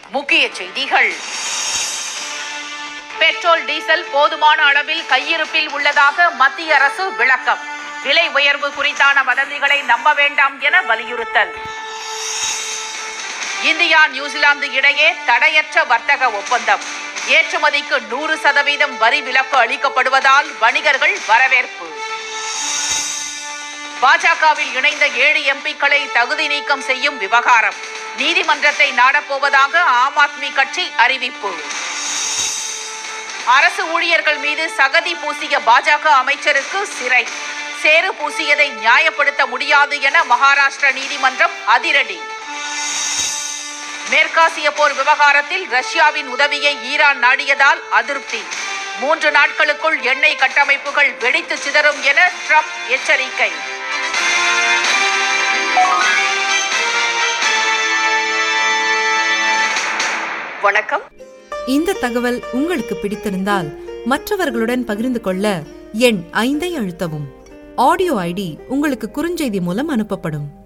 முக்கிய செய்திகள் petrol diesel போதுமான அளவில் கையிருப்பில் உள்ளதாக மத்திய அரசு விளக்கம் விலை உயர்வு குறித்தான வதந்திகளை நம்ப வேண்டாம் என வலியுறுத்தல் இந்தியா நியூசிலாந்து இடையே தடையற்ற வர்த்தக ஒப்பந்தம் ஏற்றுமதிக்கு நூறு சதவீதம் வரி விலக்கு அளிக்கப்படுவதால் வணிகர்கள் வரவேற்பு பாஜகவில் இணைந்த ஏழு எம்பிக்களை தகுதி நீக்கம் செய்யும் விவகாரம் நீதிமன்றத்தை நாடப்போவதாக ஆம் ஆத்மி கட்சி அறிவிப்பு அரசு ஊழியர்கள் மீது சகதி பூசிய பாஜக அமைச்சருக்கு சிறை சேறு பூசியதை நியாயப்படுத்த முடியாது என மகாராஷ்டிர நீதிமன்றம் அதிரடி மேற்காசிய போர் விவகாரத்தில் ரஷ்யாவின் உதவியை ஈரான் நாடியதால் அதிருப்தி மூன்று நாட்களுக்குள் எண்ணெய் கட்டமைப்புகள் வெடித்து சிதறும் என ட்ரம்ப் எச்சரிக்கை வணக்கம் இந்த தகவல் உங்களுக்கு பிடித்திருந்தால் மற்றவர்களுடன் பகிர்ந்து கொள்ள எண் ஐந்தை அழுத்தவும் ஆடியோ ஐடி உங்களுக்கு குறுஞ்செய்தி மூலம் அனுப்பப்படும்